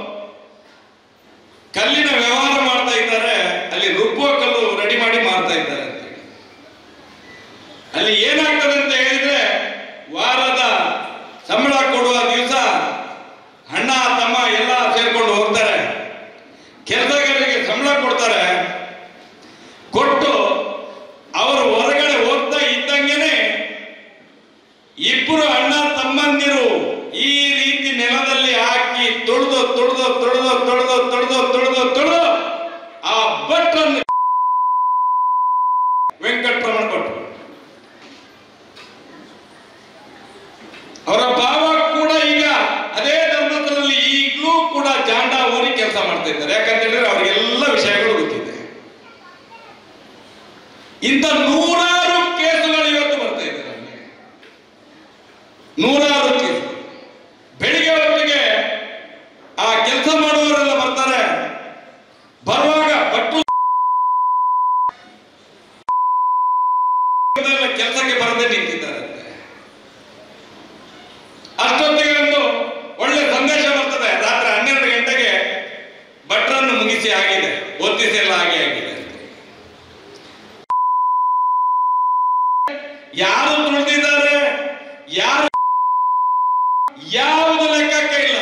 ಕಲ್ಲಿನ ವ್ಯವಹಾರ ಮಾಡ್ತಾ ಇದ್ದಾರೆ ಅಲ್ಲಿ ರುಬ್ಬುವ ಕಲ್ಲು ರೆಡಿ ಮಾಡಿ ಮಾರ್ತಾ ಇದ್ದಾರೆ ಅಂತ ಹೇಳಿ. ಅಲ್ಲಿ ಏನಾಗ್ತದೆ ಅಂತ ಹೇಳಿದ್ರೆ ವಾರದ ಸಂಬಳ ಕೊಡುವ ದಿವಸ ಅಣ್ಣ ತಮ್ಮ ಎಲ್ಲ ಸೇರ್ಕೊಂಡು ಹೋಗ್ತಾರೆ ಕೆಲಸಗಾರರಿಗೆ ಸಂಬಳ ಕೊಡ್ತಾರೆ ಕೊಟ್ಟು ಅವರು ಹೊರಗಡೆ ಹೋಗ್ತಾ ಇದ್ದಂಗೆನೆ ಇಬ್ಬರು ಅಣ್ಣ ತಮ್ಮಂದಿರು ಈ ರೀತಿ ನೆಲದಲ್ಲಿ ಹಾಕಿ ತೊಳೆದು ತೊಳೆದು ತೊಳೆದು ತೊಳೆದು ತೊಳೆದು ತೊಳೆದು ತೊಳೆದು ಆ ಭಟ್ರನ್ನು ವೆಂಕಟರಮಣ ಭಟ್ರು ಅವರ ಭಾವ ಕೂಡ ಈಗ ಅದೇ ಧರ್ಮಸ್ಥಳದಲ್ಲಿ ಈಗಲೂ ಕೂಡ ಜಾಂಡ ಊರಿ ಕೆಲಸ ಮಾಡ್ತಾ ಇದ್ದಾರೆ ಯಾಕಂತ ಹೇಳಿದ್ರೆ ಅವರಿಗೆಲ್ಲ ವಿಷಯಗಳು ಗೊತ್ತಿದೆ ಇಂಥ ನೂರಾರು ಕೇಸುಗಳು ಇವತ್ತು ಬರ್ತಾ ಇದೆ ನಮಗೆ ನೂರಾರು ಕೇಸು ಬೆಳಿಗ್ಗೆ ಹೊತ್ತಿಗೆ ಆ ಕೆಲಸ ಮಾಡುವವರೆಲ್ಲ ಬರ್ತಾರೆ ಬರುವಾಗ ಬಟ್ಟು ಕೆಲಸಕ್ಕೆ ಬರದೆ ನಿಂತಿದ್ದಾರೆ ಅಷ್ಟೊತ್ತಿಗೆ ಒಂದು ಒಳ್ಳೆ ಸಂದೇಶ ಬರ್ತದೆ ರಾತ್ರಿ ಹನ್ನೆರಡು ಗಂಟೆಗೆ ಭಟ್ರನ್ನು ಮುಗಿಸಿ ಆಗಿದೆ ಒತ್ತಿಸಿ ಎಲ್ಲ ಆಗಿ ಆಗಿದೆ ಅಂತ. ಯಾರು ತುಳಿದಿದ್ದಾರೆ ಯಾರು ಯಾವುದು ಲೆಕ್ಕಕ್ಕೆ ಇಲ್ಲ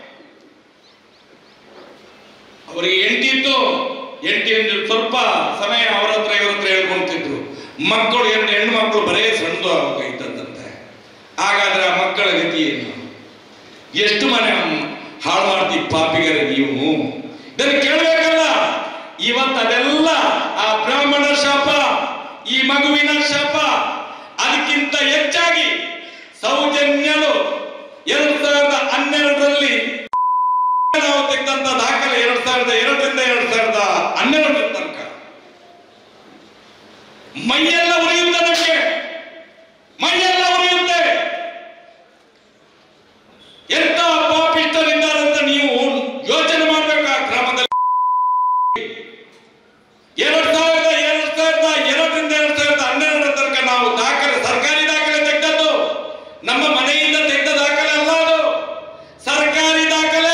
ಅವರಿಗೆ ಎಂಟಿತ್ತು ಎಂಟಿ ಒಂದು ಸ್ವಲ್ಪ ಸಮಯ ಅವರ ಹತ್ರ ಇವ್ರ ಹತ್ರ ಹೇಳ್ಕೊಂತಿದ್ರು ಮಕ್ಕಳು ಎರಡು ಹೆಣ್ಣು ಮಕ್ಕಳು ಬರೇ ಸಣ್ಣದು ಇದ್ದದ್ದಂತೆ ಹಾಗಾದ್ರೆ ಆ ಮಕ್ಕಳ ಗತಿ ಏನು ಎಷ್ಟು ಮನೆ ಹಾಳು ಮಾಡ್ತೀವಿ ಪಾಪಿಗರ ನೀವು ಇದನ್ನು ಕೇಳಬೇಕಲ್ಲ ಇವತ್ತು ಅದೆಲ್ಲ ಆ ಬ್ರಾಹ್ಮಣ ಶಾಪ ಈ ಮಗುವಿನ ಶಾಪ ಅದಕ್ಕಿಂತ ಹೆಚ್ಚಾಗಿ ಸೌಜನ್ಯಳು ಎರಡು ಸಾವಿರದ ಹನ್ನೆರಡರಲ್ಲಿ ನಾವು ತೆಗೆದಂತ ದಾಖಲೆ ಎರಡ್ ಸಾವಿರದ ಎರಡರಿಂದ ಎರಡ್ ಸಾವಿರದ ಹನ್ನೆರಡರ ತನಕ ಮೈಯೆಲ್ಲ ಉರಿಯುತ್ತೆ ನಮಗೆ ಮೈಯೆಲ್ಲ ಉರಿಯುತ್ತೆ ಎಂತ ಪಾಪಿಷ್ಟರಿದ್ದಾರೆ ಅಂತ ನೀವು ಯೋಚನೆ ಮಾಡ್ಬೇಕು ಆ ಗ್ರಾಮದಲ್ಲಿ ಎರಡ್ ಸಾವಿರದ ಎರಡ್ ಸಾವಿರದ ಎರಡರಿಂದ ಎರಡ್ ಸಾವಿರದ ಹನ್ನೆರಡರ ತನಕ ನಾವು ದಾಖಲೆ ಸರ್ಕಾರಿ ದಾಖಲೆ ತೆಗೆದದ್ದು ನಮ್ಮ ಮನೆಯಿಂದ ತೆಗೆದ ದಾಖಲೆ ಅಲ್ಲ ಅದು ಸರ್ಕಾರಿ ದಾಖಲೆ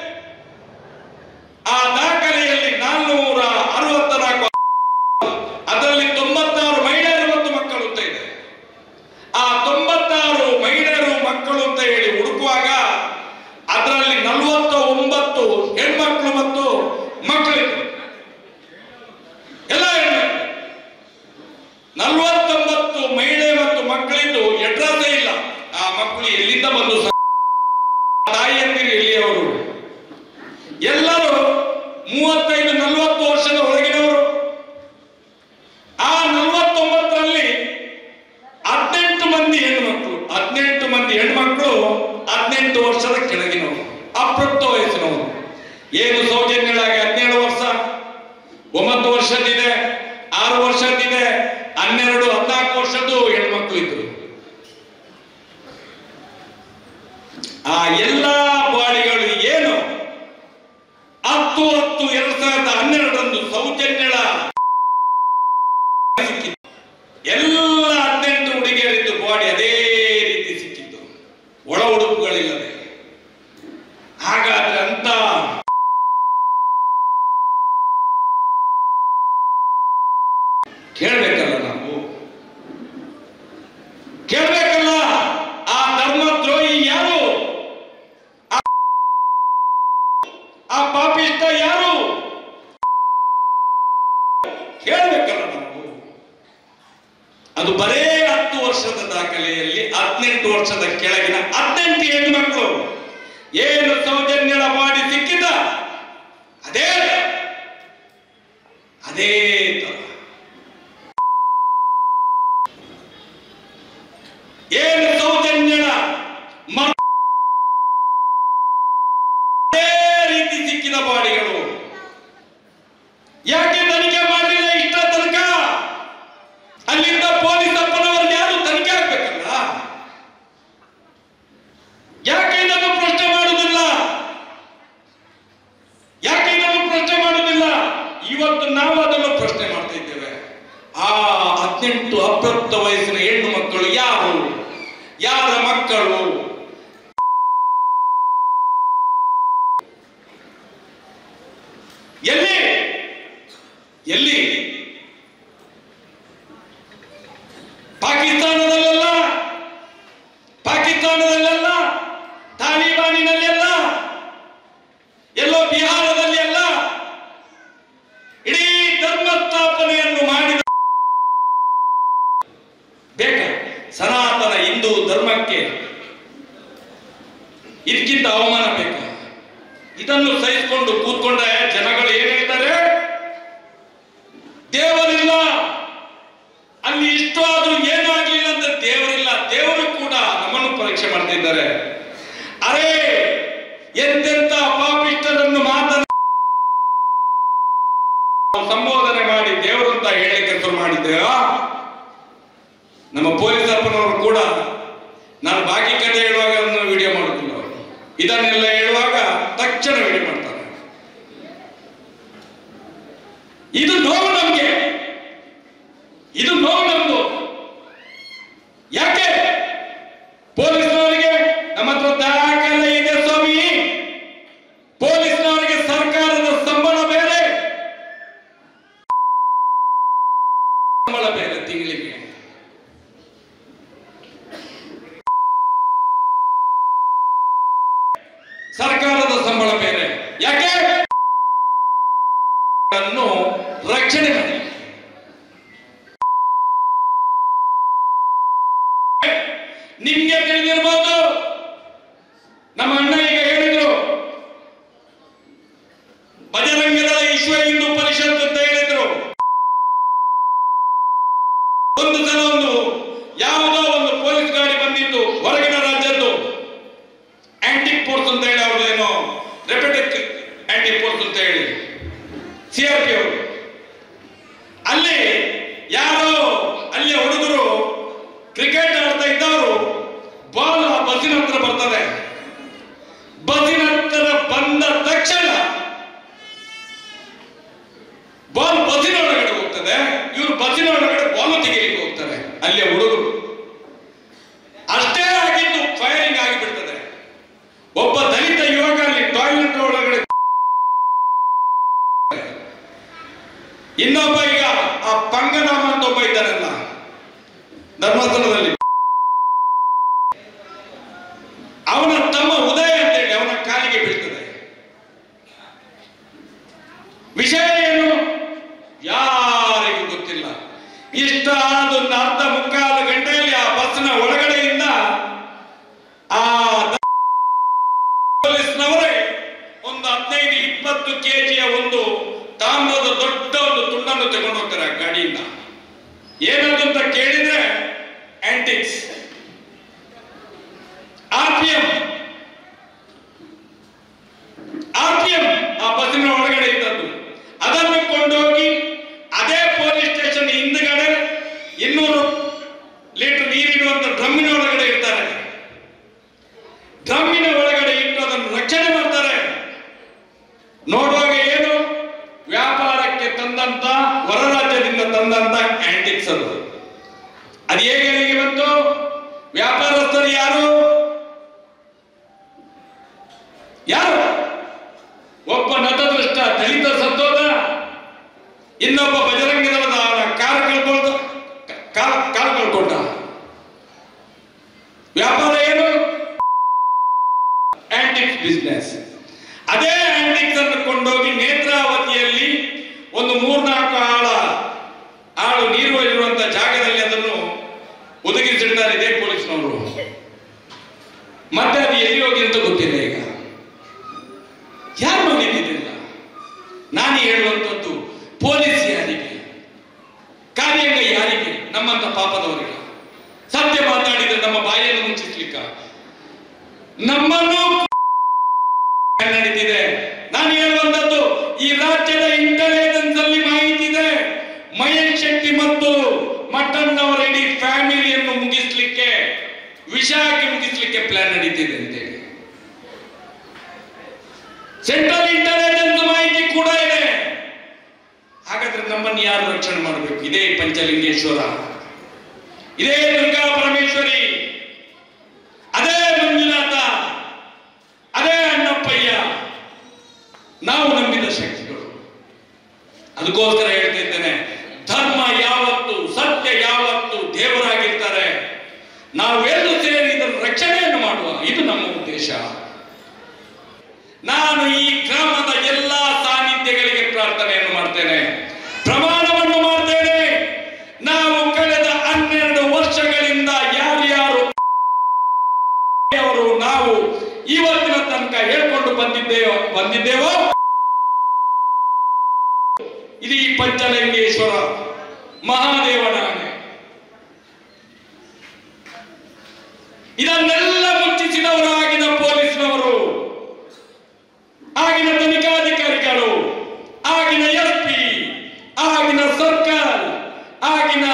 ಆ ದಾಖಲೆಯಲ್ಲಿ ನಾನ್ನೂರ ಅರವತ್ತ ನಾಲ್ಕು ಅದರಲ್ಲಿ ತೊಂಬತ್ತಾರು ಮಹಿಳೆಯರು ಮತ್ತು ಮಕ್ಕಳು ಅಂತ ಇದೆ ಆ ತೊಂಬತ್ತಾರು ಮಹಿಳೆಯರು ಮಕ್ಕಳು ಅಂತ ಹೇಳಿ ಹುಡುಕುವಾಗ ಅದರಲ್ಲಿ ನಲವತ್ತ ಒಂಬತ್ತು ಹೆಣ್ಮಕ್ಳು ಮತ್ತು ಮಕ್ಕಳಿದ್ರು ಎಲ್ಲ ಹೆಣ್ಮಕ್ಳು ನಲವತ್ತೊಂಬತ್ತು ಮಹಿಳೆ ಮತ್ತು ಮಕ್ಕಳಿದ್ದು ಎಡ್ರಾಸೇ ಇಲ್ಲ ಆ ಮಕ್ಕಳು ಎಲ್ಲಿಂದ ಬಂದು ಸ- ತಾಯಿಯಂದಿರು ಎಲ್ಲಿಯವರು ಎಲ್ಲರೂ ಮೂವತ್ತೈದು ನಲವತ್ತು ವರ್ಷದ ಹೊರಗಿನವರು ಆ ನಲವತ್ತೊಂಬತ್ತರಲ್ಲಿ ಹದಿನೆಂಟು ಮಂದಿ ಹೆಣ್ಮಕ್ಳು ಹದಿನೆಂಟು ಮಂದಿ ಹೆಣ್ಮಕ್ಳು ಹದಿನೆಂಟು ವರ್ಷದ ಕೆಳಗಿನವರು ಅಪ್ರಾಪ್ತ ವಯಸ್ಸಿನವರು ಏನು ಸೌಜನ್ಯಳಾಗಿ ಹದಿನೇಳು ವರ್ಷ ಒಂಬತ್ತು ವರ್ಷದಿದೆ ಆರು ವರ್ಷದಿದೆ ಹನ್ನೆರಡು ಹದಿನಾಲ್ಕು ವರ್ಷದ್ದು ಹೆಣ್ಮಕ್ಳು ಇದ್ರು ಆ ಎಲ್ಲಾ ಬಾಡಿಗಳು ಏನು ಹತ್ತು ಹತ್ತು ಎರಡ್ ಸಾವಿರದ ಹನ್ನೆರಡರಂದು ಸೌಜನ್ಯಳ ಕೇಳಬೇಕಲ್ಲ ನಾವು ಕೇಳಬೇಕಲ್ಲ ಆ ಧರ್ಮದ್ರೋಹಿ ಯಾರು ಆ- ಆ ಪಾಪಿಷ್ಟ ಯಾರು ಕೇಳಬೇಕಲ್ಲ ನಾವು ಅದು ಬರೇ ಹತ್ತು ವರ್ಷದ ದಾಖಲೆಯಲ್ಲಿ ಹದಿನೆಂಟು ವರ್ಷದ ಕೆಳಗಿನ ಹದಿನೆಂಟು ಹೆಣ್ಮಕ್ಳು ಏನು ಸೌಜನ್ಯದ ಮಾಡಿ ಸಿಕ್ಕಿದ ಅದೇ ಅದೇ ತರ ಏನು ಸೌಜನ್ಯನ ಮ- ಅದೇ ರೀತಿ ಸಿಕ್ಕಿದ ಬಾಡಿಗಳು ಯಾಕೆ ತನಿಖೆ ಮಾಡಲಿಲ್ಲ ಇಷ್ಟ ತನಕ ಅಲ್ಲಿಂದ ಪೊಲೀಸ್ ಅಪ್ಪನವ್ರಿಗೆ ಯಾರು ತನಿಖೆ ಆಗ್ಬೇಕಲ್ಲ ಯಾಕೆ ಇದನ್ನು ಪ್ರಶ್ನೆ ಮಾಡುವುದಿಲ್ಲ ಯಾಕೆ ಇದನ್ನು ಪ್ರಶ್ನೆ ಮಾಡುವುದಿಲ್ಲ ಇವತ್ತು ನಾವು ಅದನ್ನು ಪ್ರಶ್ನೆ ಮಾಡ್ತಾ ಇದ್ದೇವೆ ಆ ಹದಿನೆಂಟು ಅಪ್ರಾಪ್ತ ವಯಸ್ಸಿನ ಹೆಣ್ಣು ಮಕ್ಕಳು ಯಾರು ಯಾರ ಮಕ್ಕಳು ಎಲ್ಲಿ ಎಲ್ಲಿ ಪಾಕಿಸ್ತಾನದಲ್ಲೆಲ್ಲ ಪಾಕಿಸ್ತಾನದಲ್ಲೆಲ್ಲ ತಾಲಿಬಾನಿನಲ್ಲೆಲ್ಲ ಎಲ್ಲೋ ಬಿಹಾರದಲ್ಲಿ ಅಲ್ಲ ಇಡೀ ಧರ್ಮ ಸ್ಥಾಪನೆಯನ್ನು ಮಾಡಿದ ಬೇಕ ಸನಾತನ ಹಿಂದೂ ಧರ್ಮಕ್ಕೆ ಇದಕ್ಕಿಂತ ಅವಮಾನ ಬೇಕು ಇದನ್ನು ಸಹಿಸಿಕೊಂಡು ಕೂತ್ಕೊಂಡ್ರೆ ಜನಗಳು ಏನ್ ಹೇಳ್ತಾರೆ ದೇವರಿಲ್ಲ ಅಲ್ಲಿ ಇಷ್ಟು ಆದ್ರೂ ಏನೂ ಆಗ್ಲಿಲ್ಲ ಅಂತ ದೇವರಿಲ್ಲ ದೇವರು ಕೂಡ ನಮ್ಮನ್ನು ಪರೀಕ್ಷೆ ಮಾಡ್ತಿದ್ದಾರೆ ಅರೆ ಎಂತೆಂತ ಪಾಪಿಷ್ಟರನ್ನು ಮಾತನ್ನ ಸಂಬೋಧನೆ ಮಾಡಿ ದೇವರು ಅಂತ ಹೇಳಿಕೆ ಶುರು ಮಾಡಿದ್ದೇವಾ ನಮ್ಮ ಪೊಲೀಸ್ ಅಪ್ಪನವರು ಕೂಡ ನಾನು ಬಾಕಿ ಕಥೆ ಹೇಳುವಾಗ ಅದನ್ನು ವಿಡಿಯೋ ಮಾಡುತ್ತಿಲ್ಲ ಅವರು ಇದನ್ನೆಲ್ಲ ಹೇಳುವಾಗ ತಕ್ಷಣ ವಿಡಿಯೋ ಮಾಡ್ತಾರೆ ಇದು ನೋವು ನಮ್ಗೆ ಇದು ನೋವು ನಮ್ದು ಯಾಕೆ ಪೊಲೀಸ್ನವರಿಗೆ ನಮ್ಮ ಹತ್ರ ದಾಖಲೆ ಇದೆ ಸ್ವಾಮಿ ಪೊಲೀಸ್ನವರಿಗೆ ಸರ್ಕಾರದ ಸಂಬಳ ಬೇರೆ ಸಂಬಳ ಬೇರೆ ತಿಂಗಳಿಗೆ ಸರ್ಕಾರದ ಸಂಬಳ ಬೇರೆ ಯಾಕೆ ಅನ್ನು ರಕ್ಷಣೆ ಮಾಡಿ ನಿಮ್ಗೆ ತಿಳಿದಿರಬಹುದು ನಮ್ಮ ಅಣ್ಣ ಈಗ ಹೇಳಿದ್ರು ಬಜರಂಗದಳ ವಿಶ್ವ ಹಿಂದೂ ಪರಿಷತ್ ಅಂತ ಹೇಳಿದ್ರು ಒಂದು ಸಲ ಒಂದು ಯಾವುದೋ ಒಂದು ಪೊಲೀಸ್ ಗಾಡಿ ಬಂದಿತ್ತು ಹೊರಗಿನ ರಾಜ್ಯದ್ದು ಆಂಟಿಕ್ ಫೋರ್ಸ್ ಅಂತ ಹೇಳಿ ಅವ್ರದ್ದು ಏನೋ ರೆಪೆಟಿಕ್ ಆಂಟಿಕ್ ಫೋರ್ಸ್ ಅಂತ ಹೇಳಿ ಸಿ ಆರ್ ಪಿ ಅವರು ಅಲ್ಲಿ ಯಾರೋ ಅಲ್ಲಿ ಹುಡುಗರು ಕ್ರಿಕೆಟ್ ಆಡ್ತಾ ಇದ್ದವರು ಬಾಲ್ ಆ ಬಸ್ಸಿನ ಹತ್ರ ಬರ್ತದೆ ಬಸ್ಸಿನ ಹತ್ರ ಬಂದ ತಕ್ಷಣ ಬಾಲ್ ಬಸ್ಸಿನ ಒಳಗಡೆ ಹೋಗ್ತದೆ ಇವರು ಬಸ್ಸಿನ ಒಳಗಡೆ ಬಾಲ್ ತೆಗಿಲಿಕ್ಕೆ ಹೋಗ್ತಾರೆ ಅಲ್ಲಿಯ ಹುಡುಗರು ಅಷ್ಟೇ ಆಗಿದ್ದು ಫೈರಿಂಗ್ ಆಗಿಬಿಡ್ತದೆ ಒಬ್ಬ ದಲಿತ ಯುವಕ ಅಲ್ಲಿ ಟಾಯ್ಲೆಟ್ ಒಳಗಡೆ ಇನ್ನೊಬ್ಬ ಈಗ ಆ ಪಂಗನಾಮ ಅಂತ ಒಬ್ಬ ಇದ್ದಾನಲ್ಲ ಧರ್ಮಸ್ಥಳದಲ್ಲಿ ಅವನ ತಮ್ಮ ಉದಯ ಅಂತೇಳಿ ಅವನ ಕಾಲಿಗೆ ಬೀಳ್ತದೆ ವಿಷಯ ಏನು ಯಾರಿಗೂ ಗೊತ್ತಿಲ್ಲ ಇಷ್ಟ ಆದೊಂದು ಅರ್ಧ ಮುಕ್ಕಾಲು ಗಂಟೆಯಲ್ಲಿ ಆ ಬಸ್ನ ಒಳಗಡೆಯಿಂದ ಆ ಪೊಲೀಸ್ನವರೇ ಒಂದು ಹದಿನೈದು ಇಪ್ಪತ್ತು ಕೆಜಿಯ ಒಂದು ತಾಮ್ರದ ದೊಡ್ಡ ಒಂದು ತುಂಡನ್ನು ತಗೊಂಡು ಹೋಗ್ತಾರೆ ಆ ಗಾಡಿಯಿಂದ ಏನದು ಅಂತ ಕೇಳಿದ್ರೆ antics R P M R P M ಆ ಬಸ್ಸಿನ ಒಳಗಡೆ ಇದ್ದದ್ದು ಅದನ್ನು ಕೊಂಡೋಗಿ ಅದೇ ಪೊಲೀಸ್ ಸ್ಟೇಷನ್ ಹಿಂದ್ಗಡೆ ಇನ್ನೂರು ಲೀಟರ್ ನೀರಿಡುವಂತ ಡ್ರಮ್ಮಿನ ಒಳಗಡೆ ಇರ್ತಾರೆ ಡ್ರಮ್ಮಿನ ಒಳಗಡೆ ಇಟ್ಟು ಅದನ್ನು ರಕ್ಷಣೆ ಮಾಡ್ತಾರೆ ನೋಡುವಾಗ ಏನು ವ್ಯಾಪಾರಕ್ಕೆ ತಂದಂತ ಹೊರ ರಾಜ್ಯದಿಂದ ತಂದಂತ ಆಂಟಿಕ್ಸ್ ಅದು ಅದು ಹೇಗೆ ಅಲ್ಲಿಗೆ ಬಂತು ವ್ಯಾಪಾರಸ್ಥರು ಯಾರು ಯಾರು ಒಬ್ಬ ನತದೃಷ್ಟ ದಲಿತ ಸತ್ತೋದ ಇನ್ನೊಬ್ಬ ಬಜರಂಗ ದಳದ ಅವನ ಕಾಲ ಕಾರ್ ಕಳ್ಕೊಂಡ ಕಾಲ್ ಕಾಲ್ ಕಳ್ಕೊಂಡ ವ್ಯಾಪಾರ ಏನು ಆಂಟಿಕ್ಸ್ ಬಿಸ್ನೆಸ್ ಅದೇ ಆಂಟಿಕ್ಸ್ ಅನ್ನು ಕೊಂಡೋಗಿ ನೇತ್ರಾವತಿಯಲ್ಲಿ ಒಂದು ಮೂರ್ನಾಲ್ಕು ಆಳ ಆಳು ನೀರು ಇರುವಂತ ಜಾಗದಲ್ಲಿ ಅದನ್ನು ಒದಗಿಸಿಡ್ತಾರೆ ಇದೇ ಪೊಲೀಸ್ನವರು ಮತ್ತೆ ಅದು ಎಲ್ಲಿ ಹೋಗಿ ಅಂತ ಗೊತ್ತಿಲ್ಲ ಈಗ ಯಾರು ಬಂದಿದ್ದಿಲ್ಲ ನಾನು ಹೇಳುವಂಥದ್ದು ಪೊಲೀಸ್ ಯಾರಿಗೆ ಕಾರ್ಯಾಂಗ ಯಾರಿಗೆ ನಮ್ಮಂತ ಪಾಪದವರಿಗೆ ಸತ್ಯ ಮಾತಾಡಿದ್ರೆ ನಮ್ಮ ಬಾಯಿಯನ್ನು ಮುಚ್ಚಿಸ್ಲಿಕ್ಕ ನಮ್ಮನ್ನು ನಡೀತಿದೆ ನಾನು ಹೇಳುವಂತದ್ದು ಈ ರಾಜ್ಯದ ಇಂಟೆಲಿಜೆನ್ಸ್ ಅಲ್ಲಿ ಮಾಹಿತಿ ಇದೆ ಮಹೇಶ್ ಶೆಟ್ಟಿ ಮತ್ತು ಮಟ್ಟಣ್ಣ ಅವರ ಇಡೀ ಫ್ಯಾಮಿಲಿಯನ್ನು ಮುಗಿಸ್ಲಿಕ್ಕೆ ವಿಷ ಹಾಕಿ ಮುಗಿಸ್ಲಿಕ್ಕೆ ಪ್ಲಾನ್ ನಡೀತಿದೆ ಅಂತೇಳಿ ಸೆಂಟ್ರಲ್ ಇಂಟೆಲಿಜೆನ್ಸ್ ಮಾಹಿತಿ ಕೂಡ ಇದೆ ಹಾಗಾದ್ರೆ ನಮ್ಮನ್ನು ಯಾರು ರಕ್ಷಣೆ ಮಾಡಬೇಕು ಇದೇ ಪಂಚಲಿಂಗೇಶ್ವರ ಇದೇ ದುರ್ಗಾ ಪರಮೇಶ್ವರಿ ಅದೇ ಮಂಜುನಾಥ ಅದೇ ಅಣ್ಣಪ್ಪಯ್ಯ ನಾವು ನಂಬಿದ ಶಕ್ತಿಗಳು ಅದಕ್ಕೋಸ್ಕರ ಹೇಳ್ತಿದ್ದೇನೆ ಧರ್ಮ ಯಾವತ್ತು ಸತ್ಯ ಯಾವತ್ತು ದೇವರಾಗಿರ್ತಾರೆ ನಾವೆಲ್ಲೂ ಸೇರಿ ಇದರ ರಕ್ಷಣೆಯನ್ನು ಮಾಡುವ ಇದು ನಮ್ಮ ಉದ್ದೇಶ ನಾನು ಈ ಗ್ರಾಮದ ಎಲ್ಲಾ ಸಾನ್ನಿಧ್ಯಗಳಿಗೆ ಪ್ರಾರ್ಥನೆಯನ್ನು ಮಾಡ್ತೇನೆ ಪ್ರಮಾಣವನ್ನು ಮಾಡ್ತೇನೆ ನಾವು ಕಳೆದ ಹನ್ನೆರಡು ವರ್ಷಗಳಿಂದ ಯಾರ್ಯಾರು ಅವರು ನಾವು ಇವತ್ತಿನ ತನಕ ಹೇಳ್ಕೊಂಡು ಬಂದಿದ್ದೇವೋ ಬಂದಿದ್ದೇವೋ ಇದು ಈ ಪಂಚಲಿಂಗೇಶ್ವರ ಮಹಾದೇವನ ಆಣೆ ಇದನ್ನೆಲ್ಲ ಮುಚ್ಚಿಸಿದವರು ಆಗಿನ ಪೊಲೀಸ್ನವರು ಆಗಿನ ತನಿಖಾಧಿಕಾರಿಗಳು ಆಗಿನ ಎಸ್ ಪಿ ಆಗಿನ ಸರ್ಕಲ್ ಆಗಿನ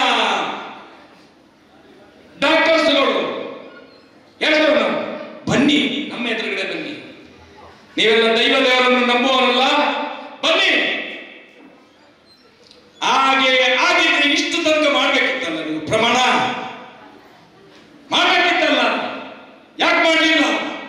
ಡಾಕ್ಟರ್ಸ್ಗಳು ಹೇಳಿದ್ರು ನಾವು ಬನ್ನಿ ನಮ್ಮ ಎದುರುಗಡೆ ಬನ್ನಿ ನೀವೆಲ್ಲ ದೈವ ದೇವರನ್ನು ನಂಬುವವರಲ್ಲ ಬನ್ನಿ ಹಾಗೆ ಆಗಿದ್ರೆ ಇಷ್ಟು ತನಕ ಮಾಡ್ಬೇಕಿತ್ತಲ್ಲ ನೀವು ಪ್ರಮಾಣ ಮಾಡ್ಬೇಕಿತ್ತಲ್ಲ ಯಾಕೆ ಮಾಡಲಿಲ್ಲ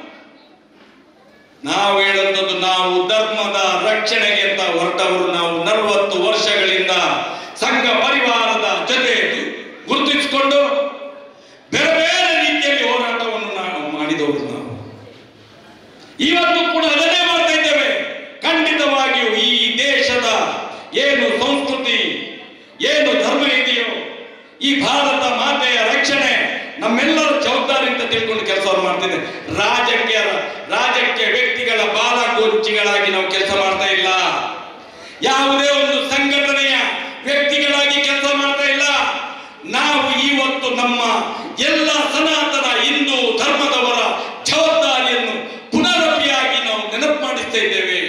ನಾವು ಹೇಳುವಂಥದ್ದು ನಾವು ಧರ್ಮದ ರಕ್ಷಣೆಗೆ ಅಂತ ಹೊರಟವರು ನಾವು ನಲವತ್ತು ವರ್ಷಗಳಿಂದ ಸಂಘ ಪರಿವಾರದ ಜೊತೆ ಗುರುತಿಸಿಕೊಂಡು ಬೇರೆ ಬೇರೆ ರೀತಿಯಲ್ಲಿ ಹೋರಾಟವನ್ನು ನಾವು ಮಾಡಿದವರು ನಾವು ಇವತ್ತು ಕೂಡ ಅದನ್ನೇ ಮಾಡ್ತಾ ಇದ್ದೇವೆ ಖಂಡಿತವಾಗಿಯೂ ಈ ದೇಶದ ಏನು ಸಂಸ್ಕೃತಿ ಏನು ಧರ್ಮ ಇದೆಯೋ ಈ ಭಾರತ ಮಾತೆಯ ರಕ್ಷಣೆ ನಮ್ಮೆಲ್ಲರ ಜವಾಬ್ದಾರಿ ಅಂತ ತಿಳ್ಕೊಂಡು ಕೆಲಸವನ್ನು ಮಾಡ್ತಿದ್ದೆ ರಾಜಕೀಯ ರಾಜಕೀಯ ವ್ಯಕ್ತಿಗಳ ಬಾಲಗೋಚಿಗಳಾಗಿ ನಾವು ಕೆಲಸ ಮಾಡ್ತಾ ಇಲ್ಲ ಯಾವುದೇ ಒಂದು ಸಂಘಟನೆಯ ವ್ಯಕ್ತಿಗಳಾಗಿ ಕೆಲಸ ಮಾಡ್ತಾ ಇಲ್ಲ ನಾವು ಇವತ್ತು ನಮ್ಮ ಎಲ್ಲ ಸನಾತನ ಹಿಂದೂ ಧರ್ಮದವರ ಜವಾಬ್ದಾರಿಯನ್ನು ಪುನರಪಿಯಾಗಿ ನಾವು ನೆನಪು ಮಾಡಿಸ್ತಾ ಇದ್ದೇವೆ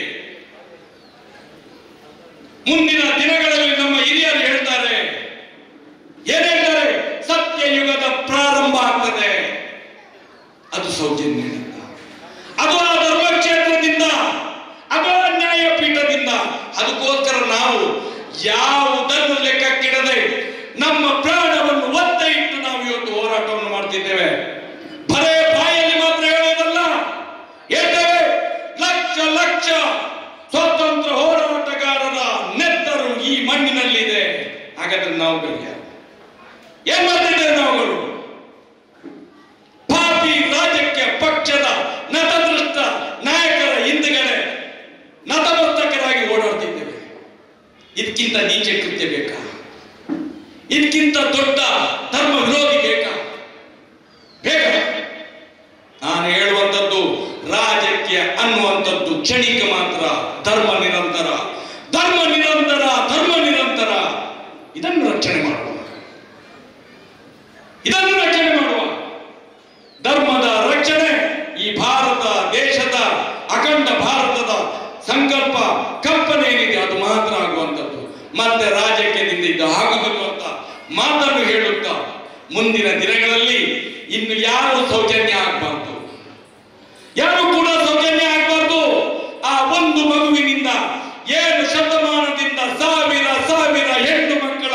ಮುಂದಿನ ದಿನಗಳಲ್ಲಿ ನಮ್ಮ ಹಿರಿಯರು ಹೇಳ್ತಾರೆ ಏನ್ ಹೇಳ್ತಾರೆ ಸತ್ಯಯುಗದ ಪ್ರಾರಂಭ ಆಗ್ತದೆ ಅದು ಸೌಜನ್ಯದಿಂದ ಅದು ಆ ಧರ್ಮಕ್ಷೇತ್ರದಿಂದ ಅದು ಆ ನ್ಯಾಯಪೀಠದಿಂದ ಅದಕ್ಕೋಸ್ಕರ ನಾವು ಯಾವುದನ್ನು ಲೆಕ್ಕಕ್ಕಿಡದೆ ನಮ್ಮ ಪ್ರಾಣವನ್ನು ಒತ್ತೆ ಇಟ್ಟು ನಾವು ಇವತ್ತು ಹೋರಾಟವನ್ನು ಮಾಡ್ತಿದ್ದೇವೆ ಬರೇ ಬಾಯಲ್ಲಿ ಮಾತ್ರ ಹೇಳೋದಲ್ಲ ಹೇಳ್ತೇವೆ ಲಕ್ಷ ಲಕ್ಷ ಸ್ವಾತಂತ್ರ್ಯ ಹೋರಾಟಗಾರರ ನೆತ್ತರು ಈ ಮಣ್ಣಿನಲ್ಲಿದೆ ಹಾಗಾದ್ರೆ ನಾವು ಬೇರೆ ಯಾರು? ಏನ್ ಮಾಡ್ತಿದ್ದೇವೆ ನಾವುಗಳು ಪಾಪಿ ರಾಜಕೀಯ ಪಕ್ಷದ ನತದೃಷ್ಟ ನಾಯಕರ ಹಿಂದುಗಡೆ ನತಮಸ್ತಕರಾಗಿ ಓಡಾಡ್ತಿದ್ದೇವೆ ಇದಕ್ಕಿಂತ ನೀಚೆ ಕೃತ್ಯ ಬೇಕಾ ಇದಕ್ಕಿಂತ ದೊಡ್ಡ ಧರ್ಮ ವಿರೋಧಿ ಬೇಕಾ ಬೇಕ ನಾನು ಹೇಳುವಂಥದ್ದು ರಾಜಕೀಯ ಅನ್ನುವಂಥದ್ದು ಕ್ಷಣಿಕ ಮಾತ್ರ ಧರ್ಮ ನಿರಂತರ ಧರ್ಮ ನಿರಂತರ ಧರ್ಮ ನಿರಂತರ ಇದನ್ನು ರಕ್ಷಣೆ ಮಾಡುವ ಇದನ್ನು ರಕ್ಷಣೆ ಮಾಡುವ ಧರ್ಮದ ರಕ್ಷಣೆ ಈ ಭಾರತ ದೇಶದ ಅಖಂಡ ಭಾರತದ ಸಂಕಲ್ಪ ಕಲ್ಪನೆ ಏನಿದೆ ಅದು ಮಾತ್ರ ಆಗುವಂಥದ್ದು ಮತ್ತೆ ರಾಜಕೀಯದಿಂದ ಇದು ಆಗುವುದು ಅಂತ ಮಾತನ್ನು ಹೇಳುತ್ತಾ ಮುಂದಿನ ದಿನಗಳಲ್ಲಿ ಇನ್ನು ಯಾರು ಸೌಜನ್ಯ ಆಗಬಾರ್ದು ಯಾರು ಕೂಡ ಸೌಜನ್ಯ ಆಗಬಾರ್ದು ಆ ಒಂದು ಮಗುವಿನಿಂದ ಏಳು ಶತಮಾನದಿಂದ ಸಾವಿರ ಸಾವಿರ ಹೆಣ್ಣು ಮಕ್ಕಳ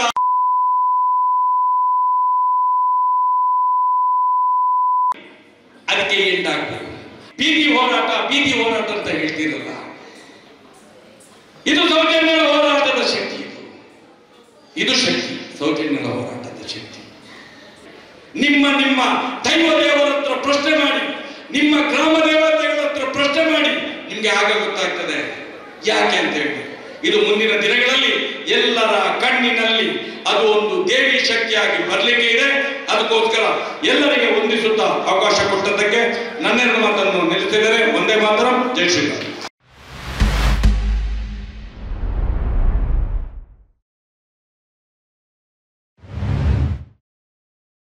ಅದಕ್ಕೆ ಎಂಡಾಗಬೇಕು ಬೀದಿ ಹೋರಾಟ ಬೀದಿ ಹೋರಾಟ ಅಂತ ಹೇಳ್ತಿರಲ್ಲ ಇದು ಸೌಜನ್ಯ ಹೋರಾಟದ ಶಕ್ತಿ ಇದು ಇದು ಶಕ್ತಿ ಸೌಜನ್ಯದ ಹೋರಾಟದ ಶಕ್ತಿ ನಿಮ್ಮ ನಿಮ್ಮ ದೈವ ದೇವರ ಹತ್ರ ಪ್ರಶ್ನೆ ಮಾಡಿ ನಿಮ್ಮ ಗ್ರಾಮ ದೇವತೆಗಳ ಹತ್ರ ಪ್ರಶ್ನೆ ಮಾಡಿ ನಿಮ್ಗೆ ಆಗ ಗೊತ್ತಾಗ್ತದೆ ಯಾಕೆ ಅಂತ ಹೇಳಿ ಇದು ಮುಂದಿನ ದಿನಗಳಲ್ಲಿ ಎಲ್ಲರ ಕಣ್ಣಿನಲ್ಲಿ ಅದು ಒಂದು ದೇವಿ ಶಕ್ತಿಯಾಗಿ ಬರಲಿಕ್ಕೆ ಇದೆ ಅದಕ್ಕೋಸ್ಕರ ಎಲ್ಲರಿಗೆ ಹೊಂದಿಸುತ್ತಾ ಅವಕಾಶ ಕೊಟ್ಟದ್ದಕ್ಕೆ ನನ್ನೆರಡು ಮಾತನ್ನು ನಿಲ್ಲಿಸಿದರೆ ಒಂದೇ ಮಾತ್ರ ಜೈ ಶ್ರೀರಾಮ್